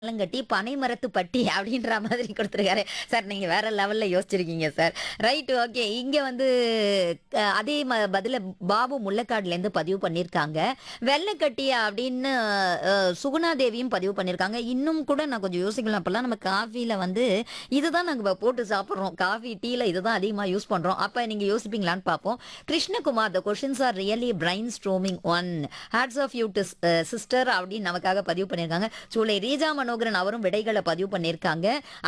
ஆலங்கட்டி பனை மரத்து பட்டி அப்படின்ற மாதிரி கொடுத்துருக்காரு சார் நீங்க வேற லெவல்ல யோசிச்சிருக்கீங்க சார் ரைட் ஓகே இங்க வந்து அஹ், அதே ம- பதில பாபு முள்ளக்காடுல இருந்து பதிவு பண்ணிருக்காங்க வெள்ளைக்கட்டி அப்படின்னு அஹ், சுகுணா தேவியும் பதிவு பண்ணிருக்காங்க இன்னும் கூட நான் கொஞ்சம் யோசிக்கலாம் அப்பெல்லாம் நம்ம காஃபில வந்து இதுதான் நாங்க போட்டு சாப்பிடுறோம் காஃபி டீல இதுதான் அதிகமா யூஸ் பண்றோம் அப்ப நீங்க யோசிப்பீங்களான்னு பார்ப்போம் Krishnakumar the questions are really brain storming one hats off you to sister அப்படின்னு நமக்காக பதிவு பண்ணியிருக்காங்க சூளை ரீஜா மனோகரன் அவரும் விடைகளை பதிவு பண்ணியிருக்காங்க